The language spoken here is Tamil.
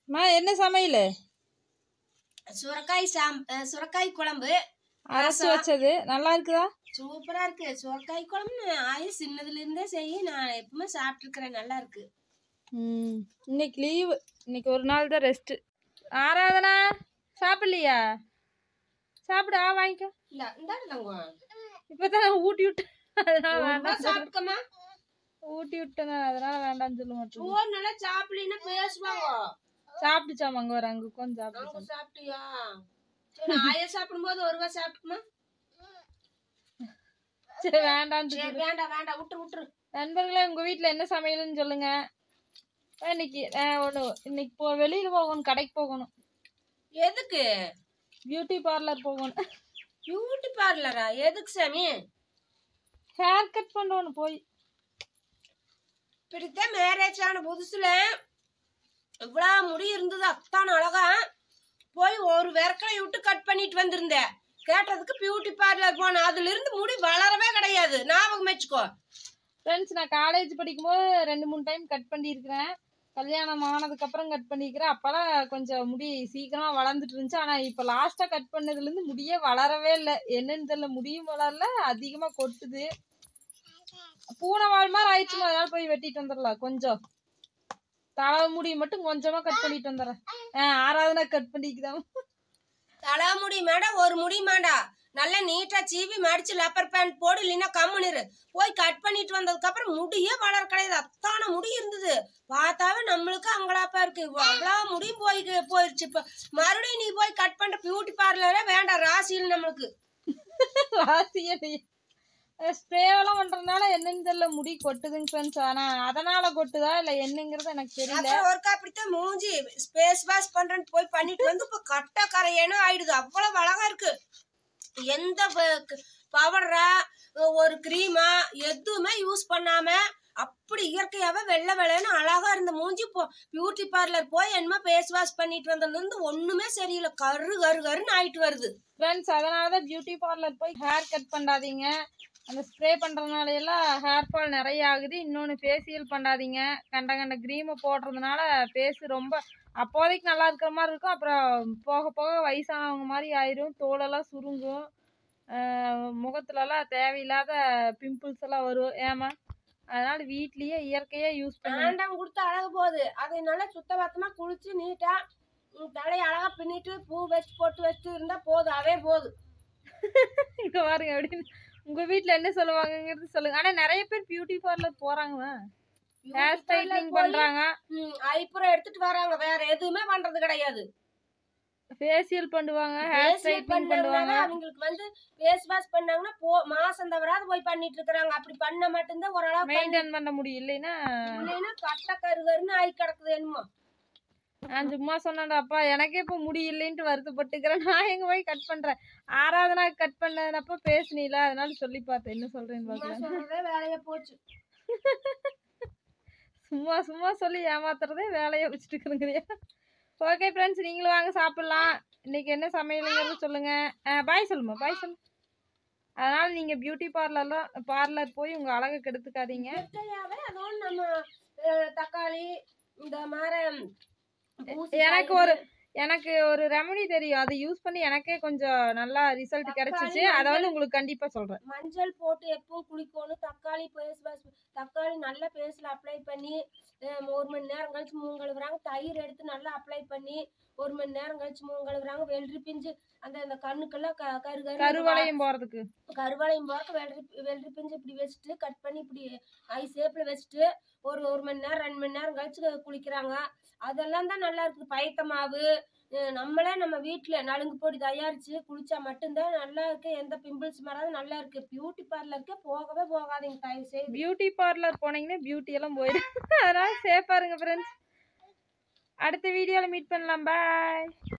மா என்ன சமையல் சுரக்காய் சாம் அஹ் சுரக்காய் குழம்பு அரைச்சி வச்சது நல்லா இருக்குதா சூப்பரா இருக்கு சுரக்காய் குழம்பு ஆயு சின்னதுல இருந்தே செய்ய நான் எப்பவுமே சாப்பிட்டுருக்கிறேன் நல்லா இருக்கு ம் இன்னைக்கு லீவு இன்னைக்கு ஒரு நாள் தான் ரெஸ்ட்டு ஆராதனா சாப்பிட்லையா சாப்பிடு ஆ வாங்கிக்கோ இல்ல இந்தாடு தங்கம் இப்போ தான் ஊட்டி விட்டு அதனால ரொம்ப வேண்டாம் சாப்பிட்டுக்கமா ஊட்டி விட்டேன் அதனால வேண்டாம்னு சொல்ல மாட்டேன் சோறு நல்லா சாப்பிடலன்னா பேசுவாங்க சாப்பிட்டுச்சாம் அங்கே ஒரு அங்கே உட்காந்து அங்க சாப்பிட்டுச்சாம் சாப்பிட்டியா சரி ஆயா சாப்பிடும்போது ஒரு வாய் சாப்பிட்டுக்குமா சரி வேண்டாம்னு சரி வேண்டாம் வேண்டாம் விட்டுரு விட்டுரு நண்பர்களே உங்கள் வீட்டில் என்ன சமையல்னு சொல்லுங்க அஹ் இன்னைக்கு ஒன்று இன்னைக்கு போ வெளியில் போகணும் கடைக்கு போகணும் எதுக்கு பியூட்டி பார்லர் போகணும் பியூட்டி பார்லரா எதுக்கு சாமி ஹேர் கட் பண்ணணும் போய் இப்படித்தான் மேரேஜ் ஆன புதுசுல இவ்வளவு முடி இருந்தது அத்தான் அழகா போய் ஒரு விரக்கலை விட்டு கட் பண்ணிட்டு வந்திருந்தேன் கேட்டதுக்கு பியூட்டி பார்லர் போனேன் அதுல இருந்து முடி வளரவே கிடையாது ஞாபகம் வச்சுக்கோ ஃப்ரெண்ட்ஸ் நான் காலேஜ் படிக்கும்போது ரெண்டு மூணு டைம் கட் பண்ணியிருக்கிறேன் கல்யாணம் ஆனதுக்கப்புறம் கட் பண்ணியிருக்கிறேன் அப்போலாம் கொஞ்சம் முடி சீக்கிரமாக வளர்ந்துட்டு இருந்துச்சு ஆனால் இப்போ லாஸ்ட்டாக கட் பண்ணதுலேருந்து முடியே வளரவே இல்லை என்னன்னு தெரியல முடியும் வளரல அதிகமாக கொட்டுது பூனை வாழ் மாதிரி ஆயிடுச்சுமா அதனால போய் வெட்டிட்டு வந்துடலாம் கொஞ்சம் தலை முடி மட்டும் கொஞ்சமாக கட் பண்ணிட்டு வந்துடுறேன் ஆ ஆறாவதுனா கட் பண்ணிக்குதான் தலை முடி மேடம் ஒரு முடி மேடா நல்லா நீட்டா சீவி மடிச்சு லப்பர் பேண்ட் போடு இல்லைன்னா கம்முனிரு போய் கட் பண்ணிட்டு வந்ததுக்கு அப்புறம் முடியே வளர கிடையாது அத்தான முடி இருந்தது பார்த்தாவே நம்மளுக்கு அங்கலாப்பா இருக்கு அவ்வளோ முடியும் போய் போயிடுச்சு இப்ப மறுபடியும் நீ போய் கட் பண்ற பியூட்டி பார்லரே வேண்டாம் ராசியில் நம்மளுக்கு ராசியே ஸ்ப்ரேவெல்லாம் பண்றதுனால என்னன்னு தெரியல முடி கொட்டுதுங்க ஃப்ரெண்ட்ஸ் ஆனா அதனால கொட்டுதா இல்ல என்னங்கிறது எனக்கு தெரியல அப்புறம் ஒருக்கா அப்படித்தான் மூஞ்சி ஸ்பேஸ் வாஷ் பண்றேன்னு போய் பண்ணிட்டு வந்து இப்ப கட்ட கரையேனும் ஆயிடுது அவ்வளவு அழகா இருக்கு எந்த பவுடரா ஒரு கிரீமா எதுவுமே யூஸ் பண்ணாம அப்படி இயற்கையாவே வெள்ளை வெள்ளைன்னு அழகா இருந்த மூஞ்சி இப்போ பியூட்டி பார்லர் போய் என்னமோ ஃபேஸ் வாஷ் பண்ணிட்டு வந்ததுல இருந்து ஒண்ணுமே சரியில்லை கரு கரு கருன்னு ஆயிட்டு வருது ஃப்ரெண்ட்ஸ் அதனாலதான் பியூட்டி பார்லர் போய் ஹேர் கட் பண்ணாதீங்க அந்த ஸ்ப்ரே பண்றதுனால எல்லாம் ஹேர் ஃபால் நிறைய ஆகுது இன்னொன்று ஃபேஷியல் பண்ணாதீங்க கண்ட கண்ட க்ரீமை போடுறதுனால ஃபேஸ் ரொம்ப அப்போதைக்கு நல்லா இருக்கிற மாதிரி இருக்கும் அப்புறம் போக போக வயசானவங்க மாதிரி ஆயிரும் தோலெல்லாம் சுருங்கும் ஆஹ் முகத்துலலாம் தேவையில்லாத பிம்பிள்ஸ் எல்லாம் வரும் ஏமா அதனால வீட்லயே இயற்கையா யூஸ் பண்ணுங்க ஆண்டம் கொடுத்து அழகு போகுது அதை நல்லா சுத்தபத்தமா குளிச்சு நீட்டா உம் தலையை அழகா பின்னிட்டு பூ வச்சு போட்டு வச்சுட்டு இருந்தா போதும் அதே போதும் இங்க பாருங்க அப்படின்னு உங்க வீட்ல என்ன சொல்லுவாங்கங்கிறது சொல்லுங்க ஆனா நிறைய பேர் பியூட்டி பார்லர் போறாங்க ஹேர் ஸ்டைலிங் பண்றாங்க ஐப்புறம் எடுத்துட்டு வராங்க வேற எதுவுமே பண்றது கிடையாது ஃபேஷியல் பண்ணுவாங்க ஹேர் Facial ஸ்டைலிங் பண்ணாங்கன்னா பண்ணுவாங்க அவங்களுக்கு வந்து ஃபேஸ் வாஷ் பண்ணாங்கன்னா போ மாசம் தவறாது போய் பண்ணிட்டு இருக்காங்க அப்படி பண்ண மட்டும்தான் ஓரளவு மெயின்டைன் பண்ண முடியும் இல்லைன்னா இல்லைன்னா கட்ட கரு கருன்னு ஆகி கிடக்குது என்னமோ நான் சும்மா சொன்னேன்டா அப்பா எனக்கே இப்போ முடி இல்லைன்ட்டு வருத்தப்பட்டுக்கிறேன் நான் எங்க போய் கட் பண்றேன் ஆறாவதுனா கட் பண்ணதப்ப பேசுனீல அதனால சொல்லி பார்த்தேன் என்ன சொல்றேன்னு சும்மா பார்க்கலாம் சொல்றதே வேலையா போச்சு சும்மா சும்மா சொல்லி ஏமாத்துறதே வேலையை வச்சுட்டு இருக்கிறேங்கறியா ஓகே ஃப்ரெண்ட்ஸ் நீங்களும் வாங்க சாப்பிட்லாம் இன்னைக்கு என்ன சமையலுங்கிறது சொல்லுங்க பாய் சொல்லுமா பாய் சொல்லு அதனால நீங்க பியூட்டி பார்லர்லாம் பார்லர் போய் உங்க அழகை கெடுத்துக்காதீங்க இயற்கையாவே அதோட நம்ம அஹ், தக்காளி இந்த மாதிரி பூசணிக்காய் எனக்கு ஒரு எனக்கு ஒரு ரெமடி தெரியும் அதை யூஸ் பண்ணி எனக்கே கொஞ்சம் நல்லா ரிசல்ட் கிடைச்சிச்சு அதை வந்து உங்களுக்கு கண்டிப்பா சொல்றேன் மஞ்சள் போட்டு எப்பவும் குளிக்கணும் தக்காளி பேஸ் வாஷ் தக்காளி நல்லா பேஸ்ல அப்ளை பண்ணி அஹ், ஒரு மணி நேரம் கழிச்சு மூணு கழுவுறாங்க தயிர் எடுத்து நல்லா அப்ளை பண்ணி ஒரு மணி நேரம் கழிச்சு மூணு கழுவுறாங்க வெள்ளரி பிஞ்சு அந்த அந்த கண்ணுக்கெல்லாம் க கரு கரு கருவளையம் போறதுக்கு கருவாளையும் போறக்கு வெள்ளரி வெள்ளரி பிஞ்சு இப்படி வச்சுட்டு கட் பண்ணி இப்படி ஐ ஷேப்ல வச்சுட்டு ஒரு ஒரு மணி நேரம் ரெண்டு மணி நேரம் கழிச்சு குளிக்கிறாங்க அதெல்லாம் தான் நல்லா இருக்குது பயத்த மாவு அஹ் நம்மளே நம்ம வீட்டில் நலுங்கு பொடி தயாரிச்சு குளிச்சா மட்டும்தான் நல்லா இருக்கு எந்த பிம்பிள்ஸ் வராது நல்லா இருக்கு பியூட்டி பார்லருக்கே போகவே போகாதீங்க தயவு செய்து பியூட்டி பார்லர் போனீங்கன்னா பியூட்டி எல்லாம் போயிடும் அதனால சேஃபா இருங்க ஃப்ரெண்ட்ஸ் அடுத்த வீடியோல மீட் பண்ணலாம் பாய்